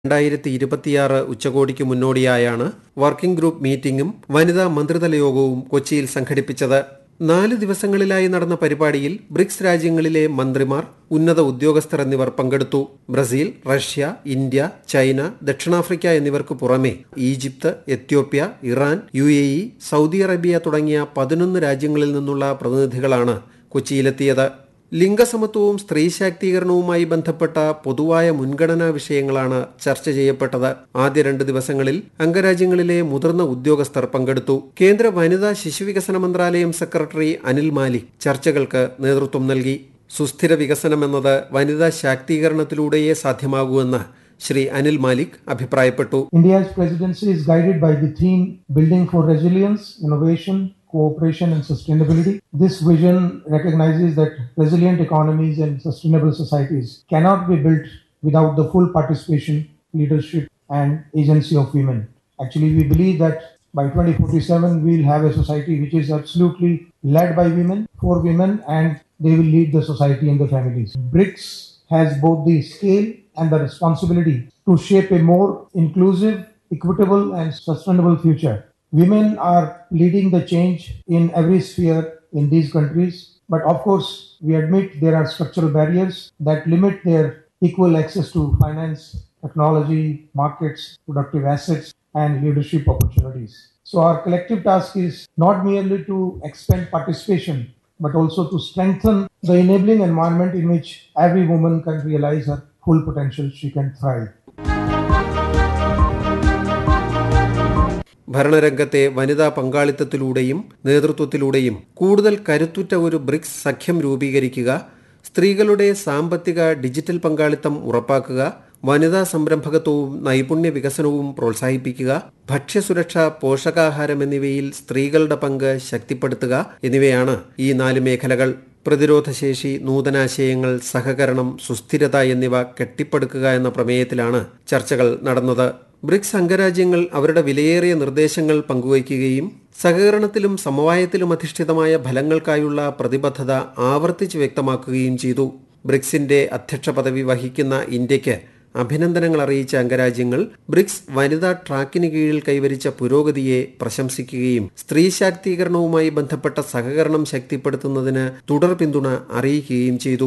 രണ്ടായിരത്തി ഇരുപത്തിയാറ് ഉച്ചകോടിക്ക് മുന്നോടിയായാണ് വർക്കിംഗ് ഗ്രൂപ്പ് മീറ്റിംഗും വനിതാ മന്ത്രിതല യോഗവും കൊച്ചിയിൽ സംഘടിപ്പിച്ചത് നാല് ദിവസങ്ങളിലായി നടന്ന പരിപാടിയിൽ ബ്രിക്സ് രാജ്യങ്ങളിലെ മന്ത്രിമാർ ഉന്നത ഉദ്യോഗസ്ഥർ എന്നിവർ പങ്കെടുത്തു ബ്രസീൽ റഷ്യ ഇന്ത്യ ചൈന ദക്ഷിണാഫ്രിക്ക എന്നിവർക്ക് പുറമെ Egypt Ethiopia Iran U Saudi Arabia തുടങ്ങിയ പതിനൊന്ന് രാജ്യങ്ങളിൽ നിന്നുള്ള പ്രതിനിധികളാണ് കൊച്ചിയിലെത്തിയത് ലിംഗസമത്വവും സ്ത്രീ ശാക്തീകരണവുമായി ബന്ധപ്പെട്ട പൊതുവായ മുൻഗണനാ വിഷയങ്ങളാണ് ചർച്ച ചെയ്യപ്പെട്ടത് ആദ്യ രണ്ട് ദിവസങ്ങളിൽ അംഗരാജ്യങ്ങളിലെ മുതിർന്ന ഉദ്യോഗസ്ഥർ പങ്കെടുത്തു കേന്ദ്ര വനിതാ ശിശുവികസന മന്ത്രാലയം സെക്രട്ടറി അനിൽ മാലിക് ചർച്ചകൾക്ക് നേതൃത്വം നൽകി സുസ്ഥിര വികസനം എന്നത് വനിതാ ശാക്തീകരണത്തിലൂടെയേ സാധ്യമാകൂവെന്ന് ശ്രീ അനിൽ മാലിക് അഭിപ്രായപ്പെട്ടു India's presidency is guided by the theme Building for Resilience, Innovation, Cooperation and Sustainability. This vision recognizes that resilient economies and sustainable societies cannot be built without the full participation, leadership, and agency of women. Actually, we believe that by 2047, we'll have a society which is absolutely led by women, for women, and they will lead the society and the families. BRICS has both the scale and the responsibility to shape a more inclusive, equitable, and sustainable future. Women are leading the change in every sphere in these countries, but of course, we admit there are structural barriers that limit their equal access to finance, technology, markets, productive assets, and leadership opportunities. So, our collective task is not merely to expand participation, but also to strengthen the enabling environment in which every woman can realize her full potential, she can thrive. ഭരണരംഗത്തെ വനിതാ പങ്കാളിത്തത്തിലൂടെയും നേതൃത്വത്തിലൂടെയും കൂടുതൽ കരുത്തുറ്റ ഒരു BRICS സഖ്യം രൂപീകരിക്കുക സ്ത്രീകളുടെ സാമ്പത്തിക digital പങ്കാളിത്തം ഉറപ്പാക്കുക വനിതാ സംരംഭകത്വവും നൈപുണ്യ വികസനവും പ്രോത്സാഹിപ്പിക്കുക ഭക്ഷ്യസുരക്ഷ പോഷകാഹാരം എന്നിവയിൽ സ്ത്രീകളുടെ പങ്ക് ശക്തിപ്പെടുത്തുക എന്നിവയാണ് ഈ നാല് മേഖലകൾ പ്രതിരോധശേഷി നൂതനാശയങ്ങൾ സഹകരണം സുസ്ഥിരത എന്നിവ കെട്ടിപ്പടുക്കുക എന്ന പ്രമേയത്തിലാണ് ചർച്ചകൾ നടന്നത് ബ്രിക്സ് അംഗരാജ്യങ്ങൾ അവരുടെ വിലയേറിയ നിർദ്ദേശങ്ങൾ പങ്കുവയ്ക്കുകയും സഹകരണത്തിലും സമവായത്തിലും അധിഷ്ഠിതമായ ഫലങ്ങൾക്കായുള്ള പ്രതിബദ്ധത ആവർത്തിച്ച് വ്യക്തമാക്കുകയും ചെയ്തു ബ്രിക്സിന്റെ അധ്യക്ഷ പദവി വഹിക്കുന്ന ഇന്ത്യയ്ക്ക് അഭിനന്ദനങ്ങൾ അറിയിച്ച അംഗരാജ്യങ്ങൾ ബ്രിക്സ് വനിതാ ട്രാക്കിന് കീഴിൽ കൈവരിച്ച പുരോഗതിയെ പ്രശംസിക്കുകയും സ്ത്രീ ശാക്തീകരണവുമായി ബന്ധപ്പെട്ട സഹകരണം ശക്തിപ്പെടുത്തുന്നതിന് തുടർ പിന്തുണ അറിയിക്കുകയും ചെയ്തു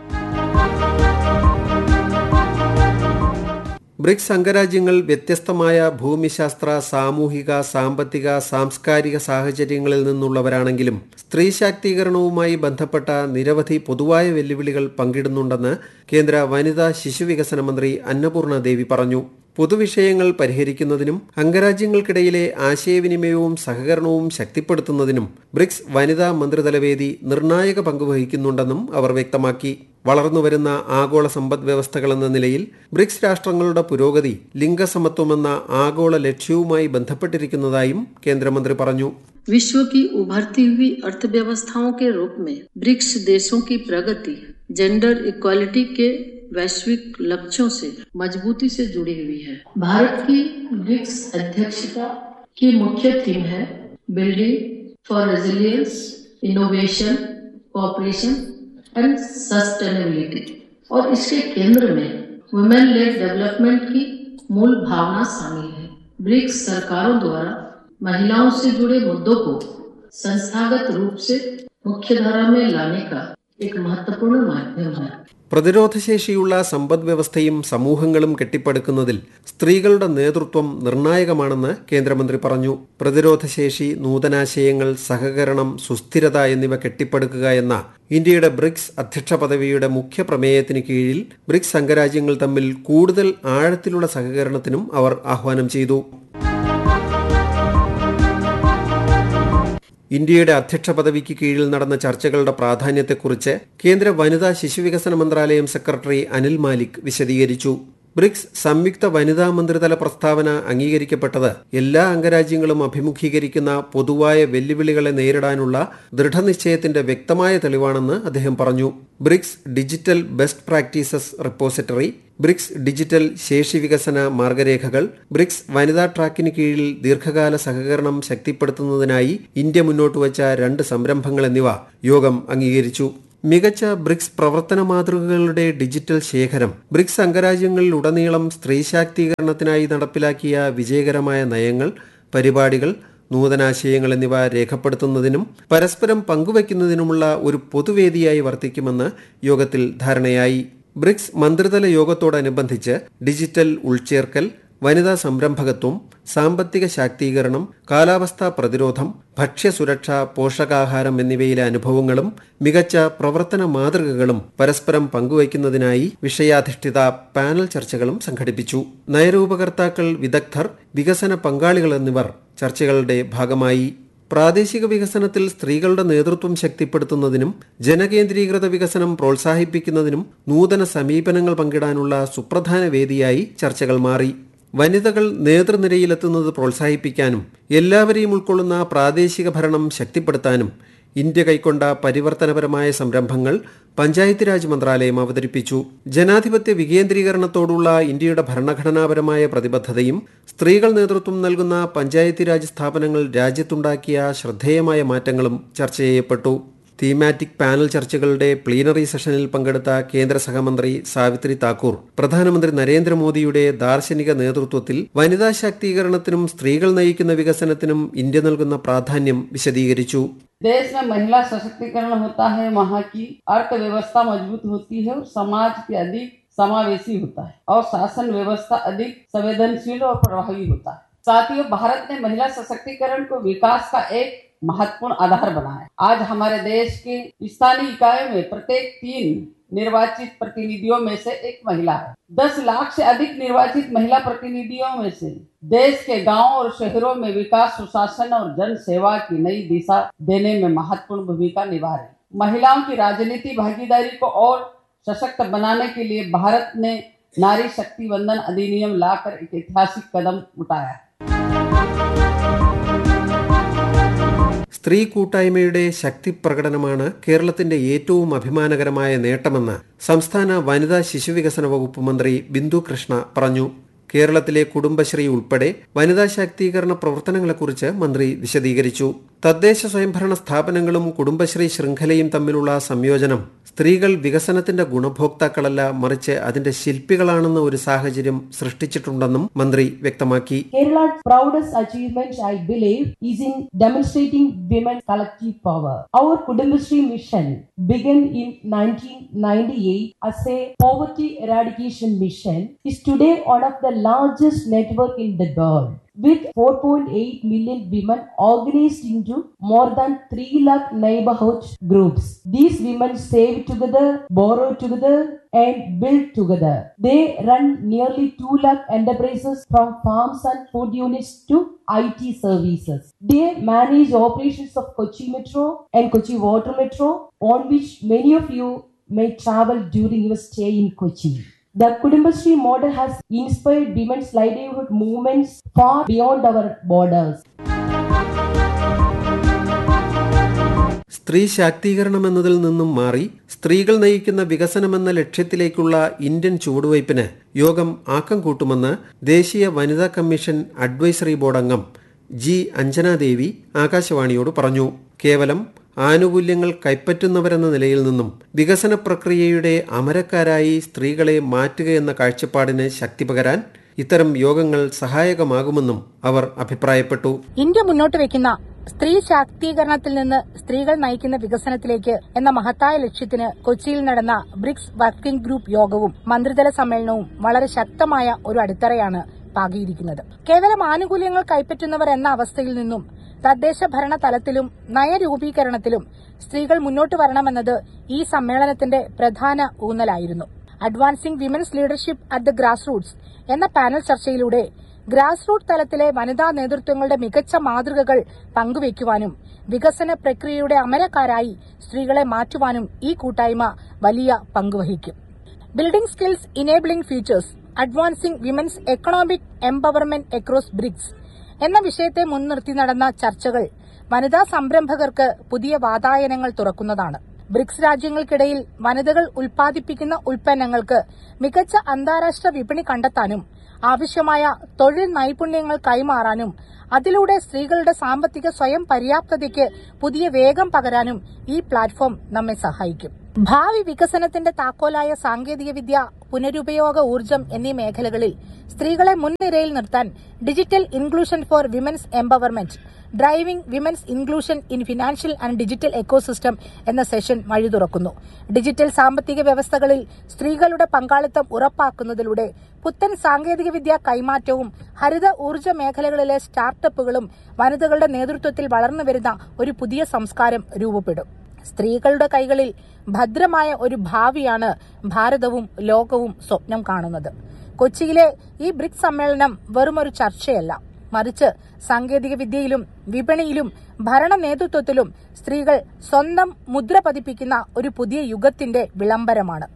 ബ്രിക്സ് അംഗരാജ്യങ്ങൾ വ്യത്യസ്തമായ ഭൂമിശാസ്ത്ര സാമൂഹിക സാമ്പത്തിക സാംസ്കാരിക സാഹചര്യങ്ങളിൽ നിന്നുള്ളവരാണെങ്കിലും സ്ത്രീ ശാക്തീകരണവുമായി ബന്ധപ്പെട്ട നിരവധി പൊതുവായ വെല്ലുവിളികൾ പങ്കിടുന്നുണ്ടെന്ന് കേന്ദ്ര വനിതാ ശിശുവികസന മന്ത്രി അന്നപൂർണ ദേവി പറഞ്ഞു പൊതുവിഷയങ്ങൾ പരിഹരിക്കുന്നതിനും അംഗരാജ്യങ്ങൾക്കിടയിലെ ആശയവിനിമയവും സഹകരണവും ശക്തിപ്പെടുത്തുന്നതിനും ബ്രിക്സ് വനിതാ മന്ത്രിതലവേദി നിർണായക പങ്കുവഹിക്കുന്നുണ്ടെന്നും അവർ വ്യക്തമാക്കി വളർന്നുവരുന്ന ആഗോള സമ്പദ് വ്യവസ്ഥകളെന്ന നിലയിൽ ബ്രിക്സ് രാഷ്ട്രങ്ങളുടെ പുരോഗതി ലിംഗസമത്വമെന്ന ആഗോള ലക്ഷ്യവുമായി ബന്ധപ്പെട്ടിരിക്കുന്നതായും കേന്ദ്രമന്ത്രി പറഞ്ഞു विश्व की उभरती हुई अर्थव्यवस्थाओं के रूप में ब्रिक्स देशों की प्रगति जेंडर इक्वालिटी के वैश्विक लक्ष्यों से मजबूती से जुड़ी हुई है भारत की ब्रिक्स अध्यक्षता की मुख्य थीम है building for resilience innovation cooperation and sustainability और इसके केंद्र में वुमेन लेड डेवलपमेंट की मूल भावना शामिल है ब्रिक्स सरकारों द्वारा महिलाओं से जुड़े मुद्दों को संस्थागत रूप से मुख्यधारा में लाने का एक महत्वपूर्ण माध्यम है പ്രതിരോധശേഷിയുള്ള സമ്പദ് വ്യവസ്ഥയും സമൂഹങ്ങളും കെട്ടിപ്പടുക്കുന്നതിൽ സ്ത്രീകളുടെ നേതൃത്വം നിർണായകമാണെന്ന് കേന്ദ്രമന്ത്രി പറഞ്ഞു പ്രതിരോധശേഷി നൂതനാശയങ്ങൾ സഹകരണം സുസ്ഥിരത എന്നിവ കെട്ടിപ്പടുക്കുക എന്ന ഇന്ത്യയുടെ ബ്രിക്സ് അധ്യക്ഷ പദവിയുടെ മുഖ്യ പ്രമേയത്തിന് കീഴിൽ ബ്രിക്സ് അംഗരാജ്യങ്ങൾ തമ്മിൽ കൂടുതൽ ആഴത്തിലുള്ള സഹകരണത്തിനും അവർ ആഹ്വാനം ചെയ്തു ഇന്ത്യയുടെ അധ്യക്ഷ പദവിക്ക് കീഴിൽ നടന്ന ചർച്ചകളുടെ പ്രാധാന്യത്തെക്കുറിച്ച് കേന്ദ്ര വനിതാ ശിശുവികസന മന്ത്രാലയം സെക്രട്ടറി അനിൽ മാലിക് വിശദീകരിച്ചു ബ്രിക്സ് സംയുക്ത വനിതാ മന്ത്രിതല പ്രസ്താവന അംഗീകരിക്കപ്പെട്ടത് എല്ലാ അംഗരാജ്യങ്ങളും അഭിമുഖീകരിക്കുന്ന പൊതുവായ വെല്ലുവിളികളെ നേരിടാനുള്ള ദൃഢനിശ്ചയത്തിന്റെ വ്യക്തമായ തെളിവാണെന്ന് അദ്ദേഹം പറഞ്ഞു BRICS digital best practices repository BRICS digital ശേഷി വികസന മാർഗരേഖകൾ ബ്രിക്സ് വനിതാ ട്രാക്കിന് കീഴിൽ ദീർഘകാല സഹകരണം ശക്തിപ്പെടുത്തുന്നതിനായി ഇന്ത്യ മുന്നോട്ട് വച്ച രണ്ട് സംരംഭങ്ങൾ എന്നിവ യോഗം അംഗീകരിച്ചു മികച്ച ബ്രിക്സ് പ്രവർത്തന മാതൃകകളുടെ ഡിജിറ്റൽ ശേഖരം ബ്രിക്സ് അംഗരാജ്യങ്ങളിലുടനീളം സ്ത്രീ ശാക്തീകരണത്തിനായി നടപ്പിലാക്കിയ വിജയകരമായ നയങ്ങൾ പരിപാടികൾ നൂതനാശയങ്ങൾ എന്നിവ രേഖപ്പെടുത്തുന്നതിനും പരസ്പരം പങ്കുവയ്ക്കുന്നതിനുമുള്ള ഒരു പൊതുവേദിയായി വർത്തിക്കുമെന്ന് യോഗത്തിൽ ധാരണയായി ബ്രിക്സ് മന്ത്രിതല യോഗത്തോടനുബന്ധിച്ച് ഡിജിറ്റൽ ഉൾച്ചേർക്കൽ വനിതാ സംരംഭകത്വം സാമ്പത്തിക ശാക്തീകരണം കാലാവസ്ഥാ പ്രതിരോധം ഭക്ഷ്യസുരക്ഷ പോഷകാഹാരം എന്നിവയിലെ അനുഭവങ്ങളും മികച്ച പ്രവർത്തന മാതൃകകളും പരസ്പരം പങ്കുവയ്ക്കുന്നതിനായി വിഷയാധിഷ്ഠിത പാനൽ ചർച്ചകളും സംഘടിപ്പിച്ചു നയരൂപകർത്താക്കൾ വിദഗ്ധർ വികസന പങ്കാളികൾ എന്നിവർ ചർച്ചകളുടെ ഭാഗമായി പ്രാദേശിക വികസനത്തിൽ സ്ത്രീകളുടെ നേതൃത്വം ശക്തിപ്പെടുത്തുന്നതിനും ജനകേന്ദ്രീകൃത വികസനം പ്രോത്സാഹിപ്പിക്കുന്നതിനും നൂതന സമീപനങ്ങൾ പങ്കിടാനുള്ള സുപ്രധാന വേദിയായി ചർച്ചകൾ മാറി വനിതകൾ നേതൃനിരയിലെത്തുന്നത് പ്രോത്സാഹിപ്പിക്കാനും എല്ലാവരെയും ഉൾക്കൊള്ളുന്ന പ്രാദേശിക ഭരണം ശക്തിപ്പെടുത്താനും ഇന്ത്യ കൈക്കൊണ്ട പരിവർത്തനപരമായ സംരംഭങ്ങൾ പഞ്ചായത്ത് രാജ് മന്ത്രാലയം അവതരിപ്പിച്ചു ജനാധിപത്യ വികേന്ദ്രീകരണത്തോടുള്ള ഇന്ത്യയുടെ ഭരണഘടനാപരമായ പ്രതിബദ്ധതയും സ്ത്രീകൾ നേതൃത്വം നൽകുന്ന പഞ്ചായത്ത് രാജ് സ്ഥാപനങ്ങൾ രാജ്യത്തുണ്ടാക്കിയ ശ്രദ്ധേയമായ മാറ്റങ്ങളും ചർച്ച ചെയ്യപ്പെട്ടു തീമാറ്റിക് പാനൽ ചർച്ചകളുടെ പ്ലീനറി സെഷനിൽ പങ്കെടുത്ത കേന്ദ്ര സഹമന്ത്രി സാവിത്രി താക്കൂർ പ്രധാനമന്ത്രി നരേന്ദ്രമോദിയുടെ ദാർശനിക നേതൃത്വത്തിൽ വനിതാ ശാക്തീകരണത്തിനും സ്ത്രീകൾ നയിക്കുന്ന വികസനത്തിനും ഇന്ത്യ നൽകുന്ന പ്രാധാന്യം വിശദീകരിച്ചു देश में महिला सशक्तिकरण होता है वहाँ की अर्थव्यवस्था मजबूत होती है और समाज के अधिक समावेशी होता है और शासन व्यवस्था अधिक संवेदनशील और प्रभावी होता है साथियों भारत ने महिला सशक्तिकरण को विकास का एक महत्वपूर्ण आधार बनाया आज हमारे देश के स्थानीय इकाइयों में प्रत्येक तीन निर्वाचित प्रतिनिधियों में से एक महिला है दस लाख से अधिक निर्वाचित महिला प्रतिनिधियों में से देश के गांवों और शहरों में विकास सुशासन और जन सेवा की नई दिशा देने में महत्वपूर्ण भूमिका निभा रही महिलाओं की राजनीति भागीदारी को और सशक्त बनाने के लिए भारत ने नारी शक्ति वंदन अधिनियम लाकर एक ऐतिहासिक कदम उठाया സ്ത്രീ കൂട്ടായ്മയുടെ ശക്തി പ്രകടനമാണ് കേരളത്തിന്റെ ഏറ്റവും അഭിമാനകരമായ നേട്ടമെന്ന് സംസ്ഥാന വനിതാ ശിശുവികസന വകുപ്പ് മന്ത്രി ബിന്ദു കൃഷ്ണ പറഞ്ഞു കേരളത്തിലെ കുടുംബശ്രീ ഉൾപ്പെടെ വനിതാ ശാക്തീകരണ പ്രവർത്തനങ്ങളെക്കുറിച്ച് മന്ത്രി വിശദീകരിച്ചു തദ്ദേശ സ്വയംഭരണ സ്ഥാപനങ്ങളും കുടുംബശ്രീ ശൃംഖലയും തമ്മിലുള്ള സംയോജനം സ്ത്രീകൾ വികസനത്തിന്റെ ഗുണഭോക്താക്കളല്ല മറിച്ച് അതിന്റെ ശില്പികളാണെന്ന ഒരു സാഹചര്യം സൃഷ്ടിച്ചിട്ടുണ്ടെന്നും മന്ത്രി വ്യക്തമാക്കി Kerala's proudest achievement, I believe, is in demonstrating women's collective power. Our Kudumbashree mission began in 1998 as a poverty eradication mission, is today one of the largest network in the world. With 4.8 million women organized into more than 3 lakh neighborhood groups. These women save together, borrow together, and build together. They run nearly 2 lakh enterprises from farms and food units to IT services. They manage operations of Kochi Metro and Kochi Water Metro, on which many of you may travel during your stay in Kochi. The Kudumbashree model has inspired women's livelihood movements far beyond our borders. സ്ത്രീ ശാക്തീകരണം എന്നതിൽ നിന്നും മാറി സ്ത്രീകൾ നയിക്കുന്ന വികസനമെന്ന ലക്ഷ്യത്തിലേക്കുള്ള Indian ചുവടുവയ്പ്പിന് യോഗം ആക്കം കൂട്ടുമെന്ന് ദേശീയ വനിതാ കമ്മീഷൻ അഡ്വൈസറി ബോർഡ് അംഗം ജി അഞ്ജനാദേവി ആകാശവാണിയോട് പറഞ്ഞു കേവലം ആനുകൂല്യങ്ങൾ കൈപ്പറ്റുന്നവരെന്ന നിലയിൽ നിന്നും വികസന പ്രക്രിയയുടെ അമരക്കാരായി സ്ത്രീകളെ മാറ്റുകയെന്ന കാഴ്ചപ്പാടിന് ശക്തി പകരാൻ ഇത്തരം യോഗങ്ങൾ സഹായകമാകുമെന്നും അവർ അഭിപ്രായപ്പെട്ടു ഇന്ത്യ മുന്നോട്ട് വെക്കുന്ന സ്ത്രീ ശാക്തീകരണത്തിൽ നിന്ന് സ്ത്രീകൾ നയിക്കുന്ന വികസനത്തിലേക്ക് എന്ന മഹത്തായ ലക്ഷ്യത്തിന് കൊച്ചിയിൽ നടന്ന ബ്രിക്സ് വർക്കിംഗ് ഗ്രൂപ്പ് യോഗവും മന്ത്രിതല സമ്മേളനവും വളരെ ശക്തമായ ഒരു അടിത്തറയാണ് പാകിയിരിക്കുന്നത് കേവലം ആനുകൂല്യങ്ങൾ കൈപ്പറ്റുന്നവർ എന്ന അവസ്ഥയിൽ നിന്നും തദ്ദേശ ഭരണ തലത്തിലും നയരൂപീകരണത്തിലും സ്ത്രീകൾ മുന്നോട്ട് വരണമെന്നത് ഈ സമ്മേളനത്തിന്റെ പ്രധാന ഊന്നലായിരുന്നു advancing women's leadership at the grass roots എന്ന പാനൽ ചർച്ചയിലൂടെ ഗ്രാസ് റൂട്ട് തലത്തിലെ വനിതാ നേതൃത്വങ്ങളുടെ മികച്ച മാതൃകകൾ പങ്കുവയ്ക്കുവാനും വികസന പ്രക്രിയയുടെ അമരക്കാരായി സ്ത്രീകളെ മാറ്റുവാനും ഈ കൂട്ടായ്മ വലിയ പങ്കുവഹിക്കും building skills enabling futures advancing women's economic empowerment across BRICS എന്ന വിഷയത്തെ മുൻനിർത്തി നടന്ന ചർച്ചകൾ വനിതാ സംരംഭകർക്ക് പുതിയ വാതായനങ്ങൾ തുറക്കുന്നതാണ് ബ്രിക്സ് രാജ്യങ്ങൾക്കിടയിൽ വനിതകൾ ഉൽപ്പാദിപ്പിക്കുന്ന ഉൽപ്പന്നങ്ങൾക്ക് മികച്ച അന്താരാഷ്ട്ര വിപണി കണ്ടെത്താനും ആവശ്യമായ തൊഴിൽ നൈപുണ്യങ്ങൾ കൈമാറാനും അതിലൂടെ സ്ത്രീകളുടെ സാമ്പത്തിക സ്വയം പര്യാപ്തതയ്ക്ക് പുതിയ വേഗം പകരാനും ഈ പ്ലാറ്റ്ഫോം നമ്മെ സഹായിക്കും ഭാവി വികസനത്തിന്റെ താക്കോലായ സാങ്കേതികവിദ്യ പുനരുപയോഗ ഊർജ്ജം എന്നീ മേഖലകളിൽ സ്ത്രീകളെ മുൻനിരയിൽ നിർത്താൻ digital inclusion for women's empowerment driving women's inclusion in financial and digital ecosystem എന്ന സെഷൻ വഴി തുറക്കുന്നു ഡിജിറ്റൽ സാമ്പത്തിക വ്യവസ്ഥകളിൽ സ്ത്രീകളുടെ പങ്കാളിത്തം ഉറപ്പാക്കുന്നതിലൂടെ പുത്തൻ സാങ്കേതികവിദ്യ കൈമാറ്റവും ഹരിത ഊർജ്ജ മേഖലകളിലെ സ്റ്റാർട്ടപ്പുകളും വനിതകളുടെ നേതൃത്വത്തിൽ വളർന്നുവരുന്ന ഒരു പുതിയ സംസ്കാരം രൂപപ്പെടും സ്ത്രീകളുടെ കൈകളിൽ ഭദ്രമായ ഒരു ഭാവിയാണ് ഭാരതവും ലോകവും സ്വപ്നം കാണുന്നത് കൊച്ചിയിലെ ഈ ബ്രിക്സ് സമ്മേളനം വെറുമൊരു ചർച്ചയല്ല മറിച്ച് സാങ്കേതിക വിദ്യയിലും വിപണിയിലും ഭരണ നേതൃത്വത്തിലും സ്ത്രീകൾ സ്വന്തം മുദ്ര പതിപ്പിക്കുന്ന ഒരു പുതിയ യുഗത്തിന്റെ വിളംബരമാണ്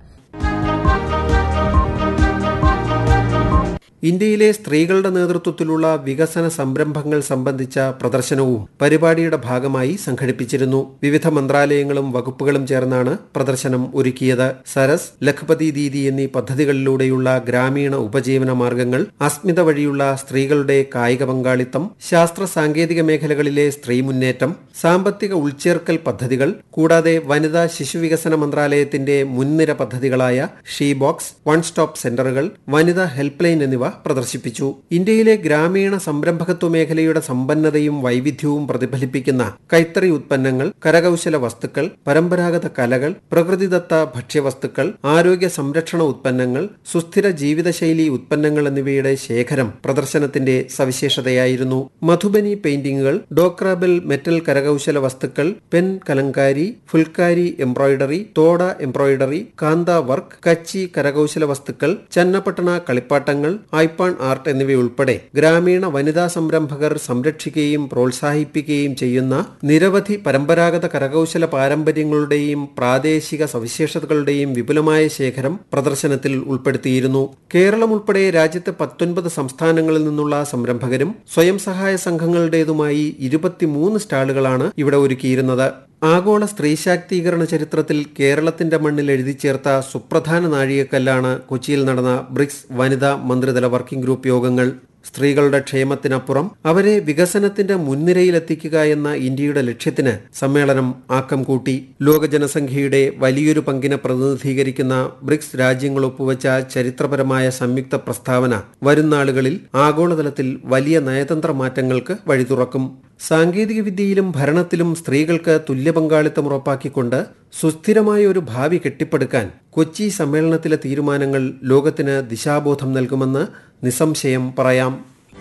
ഇന്ത്യയിലെ സ്ത്രീകളുടെ നേതൃത്വത്തിലുള്ള വികസന സംരംഭങ്ങൾ സംബന്ധിച്ച പ്രദർശനവും പരിപാടിയുടെ ഭാഗമായി സംഘടിപ്പിച്ചിരുന്നു വിവിധ മന്ത്രാലയങ്ങളും വകുപ്പുകളും ചേർന്നാണ് പ്രദർശനം ഒരുക്കിയത് സരസ് ലഖ്പതി ദീദി എന്നീ പദ്ധതികളിലൂടെയുള്ള ഗ്രാമീണ ഉപജീവന മാർഗങ്ങൾ അസ്മിത വഴിയുള്ള സ്ത്രീകളുടെ കായിക പങ്കാളിത്തം ശാസ്ത്ര സാങ്കേതിക മേഖലകളിലെ സ്ത്രീ മുന്നേറ്റം സാമ്പത്തിക ഉൾച്ചേർക്കൽ പദ്ധതികൾ കൂടാതെ വനിതാ ശിശുവികസന മന്ത്രാലയത്തിന്റെ മുൻനിര പദ്ധതികളായ ഷീ ബോക്സ് വൺ സ്റ്റോപ്പ് സെന്ററുകൾ വനിതാ ഹെൽപ്പ് ലൈൻ എന്നിവ പ്രദർശിപ്പിച്ചു ഇന്ത്യയിലെ ഗ്രാമീണ സംരംഭകത്വ മേഖലയുടെ സമ്പന്നതയും വൈവിധ്യവും പ്രതിഫലിപ്പിക്കുന്ന കൈത്തറി ഉത്പന്നങ്ങൾ കരകൌശല വസ്തുക്കൾ പരമ്പരാഗത കലകൾ പ്രകൃതിദത്ത ഭക്ഷ്യവസ്തുക്കൾ ആരോഗ്യ സംരക്ഷണ ഉത്പന്നങ്ങൾ സുസ്ഥിര ജീവിതശൈലി ഉത്പന്നങ്ങൾ എന്നിവയുടെ ശേഖരം പ്രദർശനത്തിന്റെ സവിശേഷതയായിരുന്നു മധുബനി പെയിന്റിംഗുകൾ ഡോക്രാബിൽ മെറ്റൽ കരകൌശല വസ്തുക്കൾ pen Kalamkari Phulkari embroidery Toda embroidery Kantha work Kutchi കരകൌശല വസ്തുക്കൾ ചന്നപട്ടണ കളിപ്പാട്ടങ്ങൾ ഐപ്പാൺ ആർട്ട് എന്നിവയുൾപ്പെടെ ഗ്രാമീണ വനിതാ സംരംഭകർ സംരക്ഷിക്കുകയും പ്രോത്സാഹിപ്പിക്കുകയും ചെയ്യുന്ന നിരവധി പരമ്പരാഗത കരകൌശല പാരമ്പര്യങ്ങളുടെയും പ്രാദേശിക സവിശേഷതകളുടെയും വിപുലമായ ശേഖരം പ്രദർശനത്തിൽ ഉൾപ്പെടുത്തിയിരുന്നു കേരളം ഉൾപ്പെടെ രാജ്യത്തെ പത്തൊൻപത് സംസ്ഥാനങ്ങളിൽ നിന്നുള്ള സംരംഭകരും സ്വയം സഹായ സംഘങ്ങളുടേതുമായി ഇരുപത്തിമൂന്ന് സ്റ്റാളുകളാണ് ഇവിടെ ഒരുക്കിയിരുന്നത് ആഗോള സ്ത്രീ ശാക്തീകരണ ചരിത്രത്തിൽ കേരളത്തിന്റെ മണ്ണിൽ എഴുതി ചേർത്ത സുപ്രധാന നാഴികക്കല്ലാണ് കൊച്ചിയിൽ നടന്ന ബ്രിക്സ് വനിതാ മന്ത്രിതല വർക്കിംഗ് ഗ്രൂപ്പ് യോഗങ്ങൾ സ്ത്രീകളുടെ ക്ഷേമത്തിനപ്പുറം അവരെ വികസനത്തിന്റെ മുൻനിരയിലെത്തിക്കുക എന്ന ഇന്ത്യയുടെ ലക്ഷ്യത്തിന് സമ്മേളനം ആക്കം കൂട്ടി ലോക ജനസംഖ്യയുടെ വലിയൊരു പങ്കിനെ പ്രതിനിധീകരിക്കുന്ന ബ്രിക്സ് രാജ്യങ്ങൾ ഒപ്പുവച്ച ചരിത്രപരമായ സംയുക്ത പ്രസ്താവന വരും നാളുകളിൽ ആഗോളതലത്തിൽ വലിയ നയതന്ത്ര മാറ്റങ്ങൾക്ക് വഴി തുറക്കും സാങ്കേതികവിദ്യയിലും ഭരണത്തിലും സ്ത്രീകൾക്ക് തുല്യ പങ്കാളിത്തം ഉറപ്പാക്കിക്കൊണ്ട് സുസ്ഥിരമായ ഒരു ഭാവി കെട്ടിപ്പടുക്കാൻ കൊച്ചി സമ്മേളനത്തിലെ തീരുമാനങ്ങൾ ലോകത്തിന് ദിശാബോധം നൽകുമെന്ന് നിസ്സംശയം പറയാം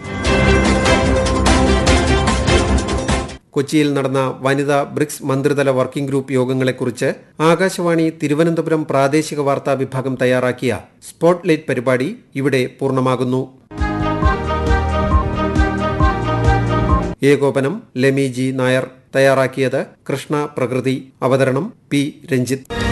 കൊച്ചിയിൽ നടന്ന വനിതാ ബ്രിക്സ് മന്ത്രിതല വർക്കിംഗ് ഗ്രൂപ്പ് യോഗങ്ങളെക്കുറിച്ച് ആകാശവാണി തിരുവനന്തപുരം പ്രാദേശിക വാർത്താ വിഭാഗം തയ്യാറാക്കിയ സ്പോട്ട്ലൈറ്റ് പരിപാടി ഇവിടെ പൂർണ്ണമാകുന്നു ഏകോപനം ലെമി ജി നായർ തയ്യാറാക്കിയത് കൃഷ്ണ പ്രകൃതി അവതരണം പി രഞ്ജിത്ത്